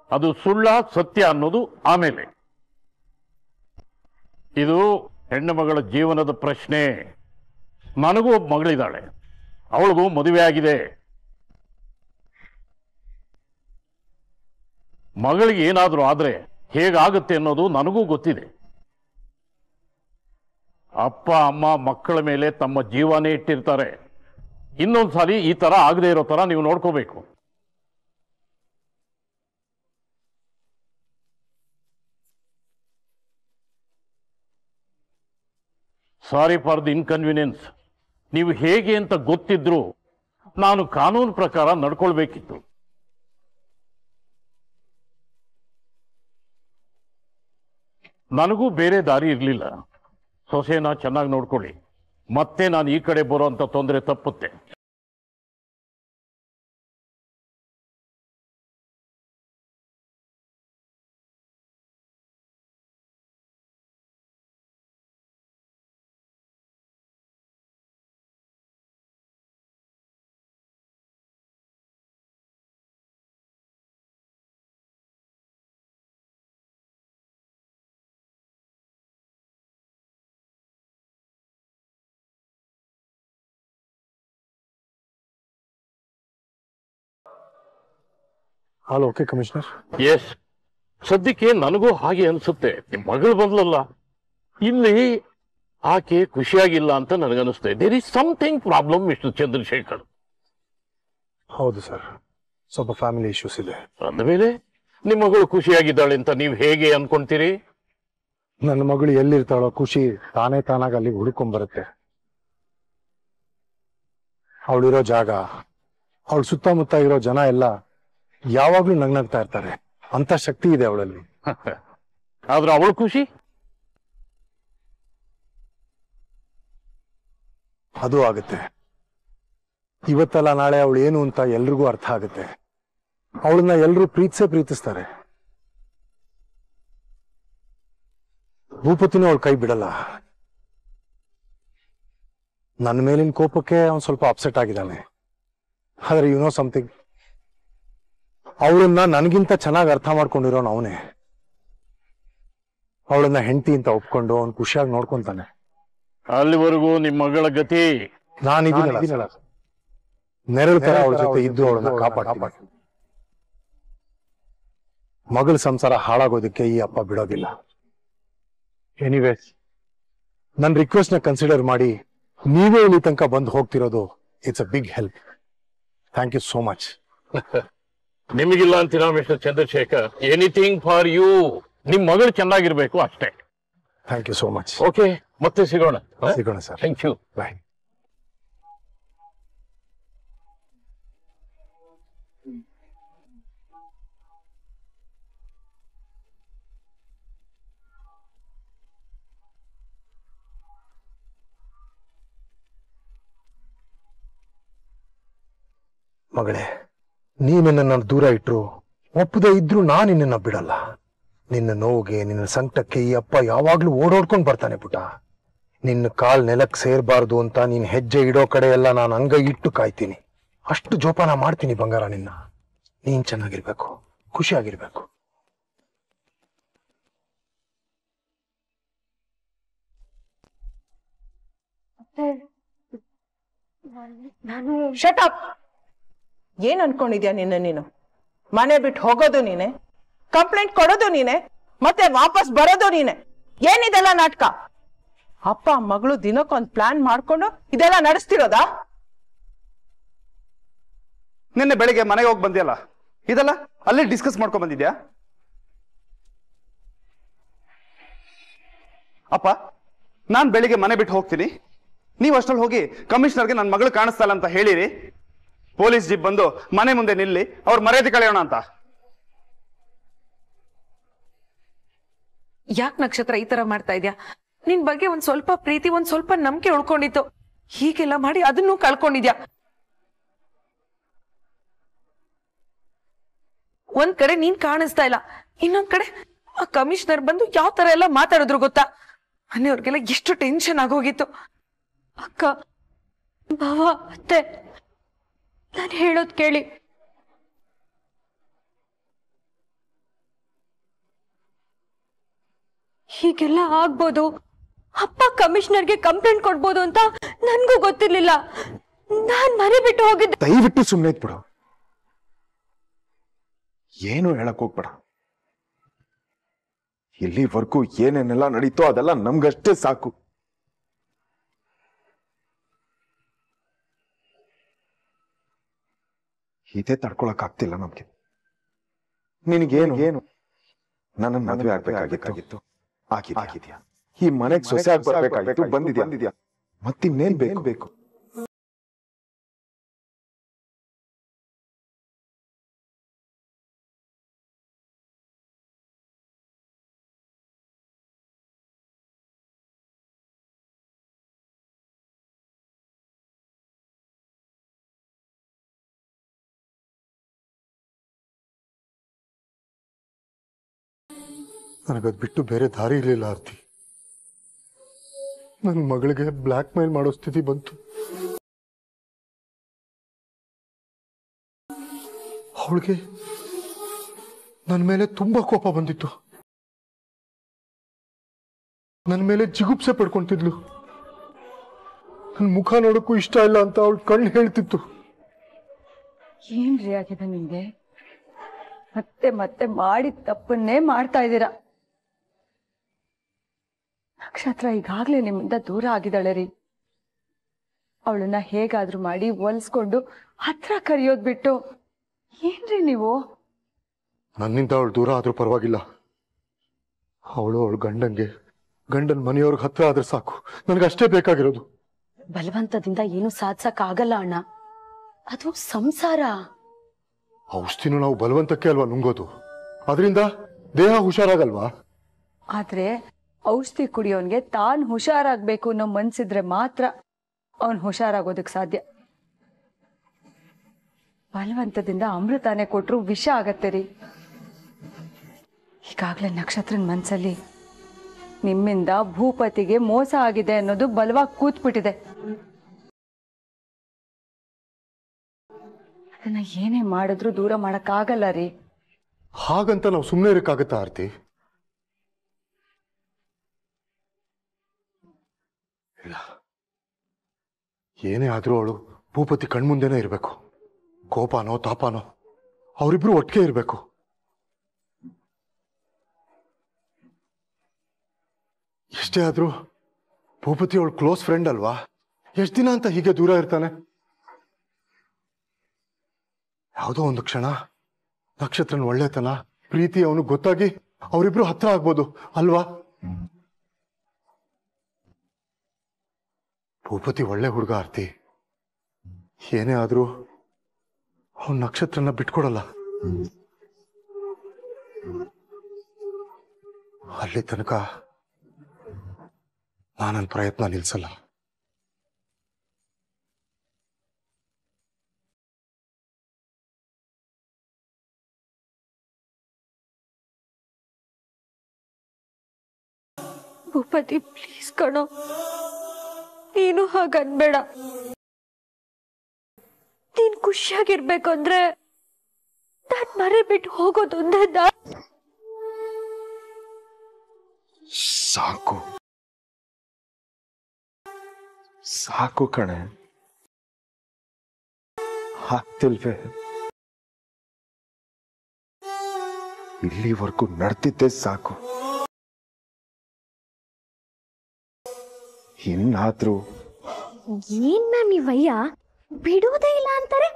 ಅದು ಸುಳ್ಳ ಸತ್ಯ ಅನ್ನೋದು ಆಮೇಲೆ ಇದು ಹೆಣ್ಣು ಮಗಳ ಜೀವನದ ಪ್ರಶ್ನೆ ನನಗೂ ಒಬ್ಬ ಮಗಳಿದ್ದಾಳೆ ಅವಳಿಗೂ ಮದುವೆ ಆಗಿದೆ ಮಗಳಿಗೆ ಏನಾದರೂ ಆದರೆ ಹೇಗಾಗುತ್ತೆ ಅನ್ನೋದು ನನಗೂ ಗೊತ್ತಿದೆ ಅಪ್ಪ ಅಮ್ಮ ಮಕ್ಕಳ ಮೇಲೆ ತಮ್ಮ ಜೀವನೇ ಇಟ್ಟಿರ್ತಾರೆ ಇನ್ನೊಂದು ಸಾರಿ ಈ ತರ ಆಗದೆ ಇರೋ ತರ ನೀವು ನೋಡ್ಕೋಬೇಕು ಸಾರಿ ಫಾರ್ ದಿ ಇನ್ಕನ್ವೀನಿಯನ್ಸ್ ನೀವು ಹೇಗೆ ಅಂತ ಗೊತ್ತಿದ್ರು ನಾನು ಕಾನೂನು ಪ್ರಕಾರ ನಡ್ಕೊಳ್ಬೇಕಿತ್ತು ನನಗೂ ಬೇರೆ ದಾರಿ ಇರಲಿಲ್ಲ ಸೊಸೆನ ಚೆನ್ನಾಗಿ ನೋಡ್ಕೊಳ್ಳಿ ಮತ್ತೆ ನಾನು ಈ ಕಡೆ ಬರೋಂಥ ತೊಂದರೆ ತಪ್ಪುತ್ತೆ ಆಲ್ ಓಕೆ ಕಮಿಷನರ್ ಎಸ್ ಸದ್ಯಕ್ಕೆ ನನಗೂ ಹಾಗೆ ಅನ್ಸುತ್ತೆ ನಿಮ್ ಮಗಳು ಬಂದ್ಲಲ್ಲ ಇಲ್ಲಿ ಆಕೆ ಖುಷಿಯಾಗಿಲ್ಲ ಅಂತ ನನಗನ್ನಿಸ್ತದೆ there is something problem mister Chandrashekar ಹೌದು ಸರ್ ಸ್ವಲ್ಪ ಫ್ಯಾಮಿಲಿ ಇಶ್ಯೂಸ್ ಇದೆ ಅಂದಮೇಲೆ ನಿಮ್ಮ ಮಗಳು ಖುಷಿಯಾಗಿದ್ದಾಳೆ ಅಂತ ನೀವು ಹೇಗೆ ಅನ್ಕೊಂತೀರಿ ನನ್ನ ಮಗಳು ಎಲ್ಲಿರ್ತಾಳೋ ಖುಷಿ ತಾನೇ ತಾನಾಗಿ ಅಲ್ಲಿ ಹುಡುಕೊಂಡ್ ಬರುತ್ತೆ ಅವಳಿರೋ ಜಾಗ ಅವಳ ಸುತ್ತಮುತ್ತ ಇರೋ ಜನ ಎಲ್ಲ ಯಾವಾಗ್ಲೂ ನಗ್ನಗ್ತಾ ಇರ್ತಾರೆ ಅಂತ ಶಕ್ತಿ ಇದೆ ಅವಳಲ್ಲಿ ಆದ್ರೆ ಅವಳು ಖುಷಿ ಅದು ಆಗುತ್ತೆ ಇವತ್ತಲ್ಲ ನಾಳೆ ಅವಳು ಏನು ಅಂತ ಎಲ್ರಿಗೂ ಅರ್ಥ ಆಗುತ್ತೆ ಅವಳನ್ನ ಎಲ್ರೂ ಪ್ರೀತಿಸೇ ಪ್ರೀತಿಸ್ತಾರೆ ಭೂಪತಿನೂ ಅವಳ ಕೈ ಬಿಡಲ್ಲ ನನ್ನ ಮೇಲಿನ ಕೋಪಕ್ಕೆ ಅವನ್ ಸ್ವಲ್ಪ ಅಪ್ಸೆಟ್ ಆಗಿದ್ದಾನೆ ಆದ್ರೆ ಯು ನೋ ಸಮಥಿಂಗ್ ಅವಳನ್ನ ನನಗಿಂತ ಚೆನ್ನಾಗಿ ಅರ್ಥ ಮಾಡ್ಕೊಂಡಿರೋನು ಅವನೇ ಅವಳನ್ನ ಹೆಂಡತಿ ಅಂತ ಒಪ್ಕೊಂಡು ಅವ್ನು ಖುಷಿಯಾಗಿ ನೋಡ್ಕೊಂತಾನೆ ಅಲ್ಲಿವರೆಗೂ ನಿಮ್ಮ ಮಗಳ ಗತಿ ನಾನಿದ್ದೀನಲ್ಲ ನೆರಳು ತರ ಅವಳ ಜೊತೆ ಇದ್ದು ಅವಳನ್ನ ಕಾಪಾಡ್ತೀನಿ ಮಗಳ ಸಂಸಾರ ಹಾಳಾಗೋದಕ್ಕೆ ಈ ಅಪ್ಪ ಬಿಡೋದಿಲ್ಲ ಎನಿವೇಸ್ ನನ್ನ ರಿಕ್ವೆಸ್ಟ್ ನ ಕನ್ಸಿಡರ್ ಮಾಡಿ ನೀವೇ ಇಲ್ಲಿ ತನಕ ಬಂದು ಹೋಗ್ತಿರೋದು it's a big help thank you so much ನಿಮಗಿಲ್ಲ ಅಂತೀರಾ mister Chandrashekar anything for you ನಿಮ್ ಮಗಳು ಚೆನ್ನಾಗಿರ್ಬೇಕು ಅಷ್ಟೇ thank you so much okay ಮತ್ತೆ ಸಿಗೋಣ ಸಿಗೋಣ ಸರ್ ಥ್ಯಾಂಕ್ ಯು ಬಾಯ್ ಮಗಳೇ ನೀನು ನನ್ನ ದೂರ ಇಟ್ರು ಒಪ್ಪದೆ ಇದ್ರು ನಾನು ನಿನ್ನನ್ನ ಬಿಡಲ್ಲ ನಿನ್ನ ನೋವಿಗೆ ನಿನ್ನ ಸಂಕಟಕ್ಕೆ ಈ ಅಪ್ಪ ಯಾವಾಗ್ಲೂ ಓಡೋಡ್ಕೊಂಡ್ ಬರ್ತಾನೆ ಪುಟ ನಿನ್ನ ಕಾಲ್ ನೆಲಕ್ ಸೇರ್ಬಾರ್ದು ಅಂತ ನೀನ್ ಹೆಜ್ಜೆ ಇಡೋ ಕಡೆ ಎಲ್ಲ ನಾನು ಅಂಗೈ ಇಟ್ಟು ಕಾಯ್ತೀನಿ ಅಷ್ಟು ಜೋಪಾನ ಮಾಡ್ತೀನಿ ಬಂಗಾರ ನಿನ್ನ ನೀನ್ ಚೆನ್ನಾಗಿರ್ಬೇಕು ಖುಷಿಯಾಗಿರ್ಬೇಕು ನಾನು ಶಟ್ ಅಪ್ ಏನ್ ಅನ್ಕೊಂಡಿದ್ಯಾ ನಿನ್ನ ನೀನು ಮನೆ ಬಿಟ್ಟು ಹೋಗೋದು ನೀನೆ ಕಂಪ್ಲೇಂಟ್ ಕೊಡೋದು ನೀನೆ ಮತ್ತೆ ವಾಪಸ್ ಬರೋದು ನೀನೆ ಏನಿದೆಲ್ಲ ನಾಟಕ ಅಪ್ಪ ಮಗಳು ದಿನಕ್ಕೊಂದ್ ಪ್ಲಾನ್ ಮಾಡ್ಕೊಂಡು ಇದೆಲ್ಲ ನಡೆಸ್ತಿರೋದಾ ನಿನ್ನೆ ಬೆಳಿಗ್ಗೆ ಮನೆಗೆ ಹೋಗಿ ಬಂದಿಯಲ್ಲ ಇದೆಲ್ಲ ಅಲ್ಲಿ ಡಿಸ್ಕಸ್ ಮಾಡ್ಕೊಂಡ್ ಬಂದಿದ್ಯಾ ಅಪ್ಪ ನಾನ್ ಬೆಳಿಗ್ಗೆ ಮನೆ ಬಿಟ್ಟು ಹೋಗ್ತೀನಿ ನೀವು ಅಷ್ಟ್ರಲ್ಲಿ ಹೋಗಿ ಕಮಿಷನರ್ಗೆ ನನ್ನ ಮಗಳು ಕಾಣಿಸ್ತಾ ಇಲ್ಲ ಅಂತ ಹೇಳಿರಿ ಪೊಲೀಸ್ ಜೀಪ್ ಬಂದು ಮನೆ ಮುಂದೆ ನಿಲ್ಲಿ ಅವ್ರ ಮರ್ಯಾದೆ ಕಳೆಯೋಣ ಅಂತ ಯಾಕೆ ನಕ್ಷತ್ರ ಈ ತರ ಮಾಡ್ತಾ ಇದ್ಯಾ ನಿನ್ ಬಗ್ಗೆ ಒಂದ್ ಸ್ವಲ್ಪ ಪ್ರೀತಿ ಒಂದ್ ಸ್ವಲ್ಪ ನಂಬಿಕೆ ಉಳ್ಕೊಂಡಿತ್ತು ಹೀಗೆಲ್ಲ ಮಾಡಿ ಅದನ್ನು ಕಳ್ಕೊಂಡಿದ್ಯಾ ಒಂದ್ ಕಡೆ ನೀನ್ ಕಾಣಿಸ್ತಾ ಇಲ್ಲ ಇನ್ನೊಂದ್ ಕಡೆ ಆ ಕಮಿಷನರ್ ಬಂದು ಯಾವ ತರ ಎಲ್ಲ ಮಾತಾಡಿದ್ರು ಗೊತ್ತಾ ಮನೆಯವ್ರಿಗೆಲ್ಲ ಎಷ್ಟು ಟೆನ್ಷನ್ ಆಗೋಗಿತ್ತು ಅಕ್ಕ ಭಾವ ಅತ್ತೆ ನಾನು ಹೇಳೋದ್ ಕೇಳಿ ಹೀಗೆಲ್ಲ ಆಗ್ಬೋದು ಅಪ್ಪ ಕಮಿಷನರ್ಗೆ ಕಂಪ್ಲೇಂಟ್ ಕೊಡ್ಬೋದು ಅಂತ ನನ್ಗೂ ಗೊತ್ತಿರ್ಲಿಲ್ಲ ನಾನ್ ಮನೆ ಬಿಟ್ಟು ಹೋಗಿದ್ದೆ ದಯವಿಟ್ಟು ಸುಮ್ಮನೆ ಇದ್ಬಿಡು ಏನು ಹೇಳಕ್ ಹೋಗ್ಬೇಡ ಇಲ್ಲಿವರೆಗೂ ಏನೇನೆಲ್ಲ ನಡೀತೋ ಅದೆಲ್ಲ ನಮ್ಗಷ್ಟೇ ಸಾಕು ಇದೇ ತಡ್ಕೊಳಕ್ ಆಗ್ತಿಲ್ಲ ನಮ್ಗೆ ನಿನಗೇನು ಏನು ನನ್ನ ಮದುವೆ ಆಗ್ಬೇಕಾಗಿತ್ತು ಆಗಿದ್ಯಾ ಈ ಮನೆಗ್ ಸೊಸೆ ಆಗಿ ಬರ್ಬೇಕಾಗಿತ್ತು ಬಂದಿದ್ಯಾ ಬಂದಿದ್ಯಾ ಮತ್ತಿನ್ನೇನ್ ಬೇಕು ಬೇಕು ನನಗದ್ ಬಿಟ್ಟು ಬೇರೆ ದಾರಿ ಇರಲಿಲ್ಲ ಆರ್ತಿ ನನ್ನ ಮಗಳಿಗೆ ಬ್ಲ್ಯಾಕ್ ಮೇಲ್ ಮಾಡೋ ಸ್ಥಿತಿ ಬಂತು ಅವಳಿಗೆ ನನ್ನ ಮೇಲೆ ತುಂಬಾ ಕೋಪ ಬಂದಿತ್ತು ನನ್ನ ಮೇಲೆ ಜಿಗುಪ್ಸೆ ಪಡ್ಕೊಂತಿದ್ಲು ನನ್ನ ಮುಖ ನೋಡಕ್ಕೂ ಇಷ್ಟ ಇಲ್ಲ ಅಂತ ಅವಳು ಕಣ್ಣು ಹೇಳ್ತಿತ್ತು ಏನ್ರಿ ಆಗಿದೆ ನಿಮ್ಗೆ ಮತ್ತೆ ಮತ್ತೆ ಮಾಡಿದ ತಪ್ಪನ್ನೇ ಮಾಡ್ತಾ ಇದ್ದೀರಾ ನಕ್ಷತ್ರ ಈಗಾಗ್ಲೇ ನಿಮ್ಮಿಂದ ದೂರ ಆಗಿದ್ದಾಳೆ ರೀ ಅವಳನ್ನ ಹೇಗಾದ್ರೂ ಮಾಡಿ ಒಲ್ಸ್ಕೊಂಡು ಹತ್ರ ಕರೆಯೋದ್ ಬಿಟ್ಟು ಏನ್ರಿ ನೀವು ನನ್ನಿಂದ ಅವಳು ದೂರ ಆದ್ರೂ ಪರವಾಗಿಲ್ಲ ಅವಳು ಅವಳು ಗಂಡಂಗೆ ಗಂಡನ ಮನೆಯವ್ರಿಗೆ ಹತ್ರ ಆದ್ರೆ ಸಾಕು ನನಗಷ್ಟೇ ಬೇಕಾಗಿರೋದು ಬಲವಂತದಿಂದ ಏನು ಸಾಧ್ಸಕ್ ಆಗಲ್ಲ ಅಣ್ಣ ಅದು ಸಂಸಾರ ಔಷಧಿನೂ ನಾವು ಬಲವಂತಕ್ಕೆ ಅಲ್ವಾ ನುಂಗೋದು ಅದರಿಂದ ದೇಹ ಹುಷಾರಾಗಲ್ವಾ ಆದ್ರೆ ಔಷಧಿ ಕುಡಿಯೋನ್ಗೆ ತಾನ್ ಹುಷಾರಾಗ್ಬೇಕು ಅನ್ನೋ ಮನ್ಸಿದ್ರೆ ಮಾತ್ರ ಅವನ್ ಹುಷಾರಾಗೋದಕ್ ಸಾಧ್ಯ ಬಲವಂತದಿಂದ ಅಮೃತಾನೆ ಕೊಟ್ರು ವಿಷ ಆಗತ್ತೆ ರೀ ಈಗಾಗ್ಲೇ ನಕ್ಷತ್ರನ್ ಮನ್ಸಲ್ಲಿ ನಿಮ್ಮಿಂದ ಭೂಪತಿಗೆ ಮೋಸ ಆಗಿದೆ ಅನ್ನೋದು ಬಲವಾಗಿ ಕೂತ್ಬಿಟ್ಟಿದೆ ಅದನ್ನ ಏನೇ ಮಾಡಿದ್ರು ದೂರ ಮಾಡಕ್ಕಾಗಲ್ಲ ರೀ ಹಾಗಂತ ನಾವು ಸುಮ್ಮನೆ ಇರಕ್ಕಾಗತ್ತಾ ಆರ್ತಿ ಇಲ್ಲ ಏನೇ ಆದ್ರೂ ಅವಳು ಭೂಪತಿ ಕಣ್ಮುಂದೆನೇ ಇರಬೇಕು ಕೋಪನೋ ತಾಪನೋ ಅವರಿಬ್ರು ಒಟ್ಟಿಗೆ ಇರಬೇಕು ಎಷ್ಟೇ ಆದ್ರೂ ಭೂಪತಿ ಅವಳು ಕ್ಲೋಸ್ ಫ್ರೆಂಡ್ ಅಲ್ವಾ ಎಷ್ಟು ದಿನ ಅಂತ ಹೀಗೆ ದೂರ ಇರ್ತಾನೆ ಯಾವುದೋ ಒಂದು ಕ್ಷಣ ನಕ್ಷತ್ರನ ಒಳ್ಳೆತನ ಪ್ರೀತಿ ಅವನು ಗೊತ್ತಾಗಿ ಅವರಿಬ್ರು ಹತ್ರ ಆಗ್ಬೋದು ಅಲ್ವಾ ಭೂಪತಿ ಒಳ್ಳೆ ಹುಡುಗ ಆರ್ತಿ ಏನೇ ಆದ್ರೂ ಅವನ್ ನಕ್ಷತ್ರನ ಬಿಟ್ಕೊಡಲ್ಲ ಅಲ್ಲಿ ತನಕ ನಾನನ್ ಪ್ರಯತ್ನ ನಿಲ್ಸಲ್ಲ ಭೂಪತಿ ಪ್ಲೀಸ್ ಕಣೋ ನೀನು ಹಾಗನ್ಬೇಡ ನೀನ್ ಖುಷಿಯಾಗಿರ್ಬೇಕು ಅಂದ್ರೆ ನಾನ್ ಮರೆ ಬಿಟ್ಟು ಹೋಗೋದೊಂದೇ ದಾರಿ ಸಾಕು ಸಾಕು ಕಣೆ ಆಗ್ತಿಲ್ವೇ ಇಲ್ಲಿವರೆಗೂ ನಡ್ತಿದ್ದೆ ಸಾಕು ಇನ್ನಾದ್ರೂ ಏನ್ ಮ್ಯಾಮ್ ಇವಯ್ಯ ಬಿಡೋದೇ ಇಲ್ಲ ಅಂತಾರೆ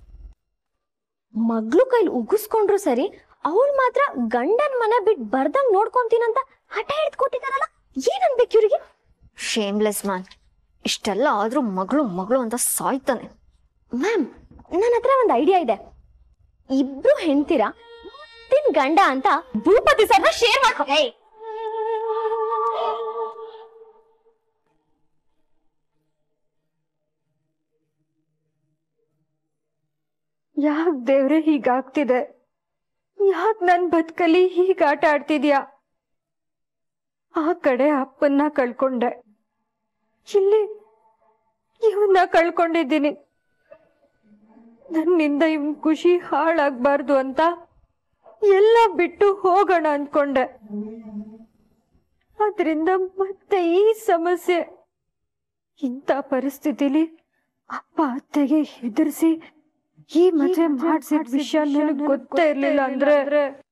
ಮಗ್ಳು ಕೈಲಿ ಉಗಿಸ್ಕೊಂಡ್ರು ಸರಿ ಅವಳು ಮಾತ್ರ ಗಂಡನ್ ಮನೆ ಬಿಟ್ಟು ಬರ್ದಂಗ್ ನೋಡ್ಕೊಂತೀನಂತ ಹಠ ಹಿಡ್ದು ಕೊಟ್ಟಿದಾರಲ್ಲ ಏನ್ ಅನ್ಬೇಕು ಇವ್ರಿಗೆ ಶೇಮ್ಲೆಸ್ ಮ್ಯಾನ್ ಇಷ್ಟೆಲ್ಲ ಆದ್ರೂ ಮಗಳು ಮಗಳು ಅಂತ ಸಾಯ್ತಾನೆ ಮ್ಯಾಮ್ ನನ್ನ ಹತ್ರ ಒಂದು ಐಡಿಯಾ ಇದೆ ಇಬ್ರು ಹೆಣ್ತೀರ ತಿನ್ ಗಂಡ ಅಂತ ಭೂಪತಿ ಸರ್ನ ಶೇರ್ ಮಾಡ್ಕೊ ಏಯ್ ಯಾಕ್ ದೇವ್ರೆ ಹೀಗಾಗ್ತಿದೆ ಯಾಕ್ ನನ್ ಬದುಕಲ್ಲಿ ಹೀಗ್ ಆಟ ಆಡ್ತಿದ್ಯಾ ಆ ಕಡೆ ಅಪ್ಪನ್ನ ಕಳ್ಕೊಂಡೆ ಇಲ್ಲಿ ಇವನ್ನ ಕಳ್ಕೊಂಡಿದ್ದೀನಿ ನನ್ನಿಂದ ಇವನ್ ಖುಷಿ ಹಾಳಾಗ್ಬಾರ್ದು ಅಂತ ಎಲ್ಲ ಬಿಟ್ಟು ಹೋಗೋಣ ಅಂದ್ಕೊಂಡೆ ಅದರಿಂದ ಮತ್ತೆ ಈ ಸಮಸ್ಯೆ ಇಂಥ ಪರಿಸ್ಥಿತಿಲಿ ಅಪ್ಪ ಅತ್ತೆಗೆ ಹೆದರ್ಸಿ ಈ ಮದುವೆ ಮಾಡ್ಸಿದ ವಿಷಯ ನನಗೆ ಗೊತ್ತೇ ಇರ್ಲಿಲ್ಲ ಅಂದ್ರೆ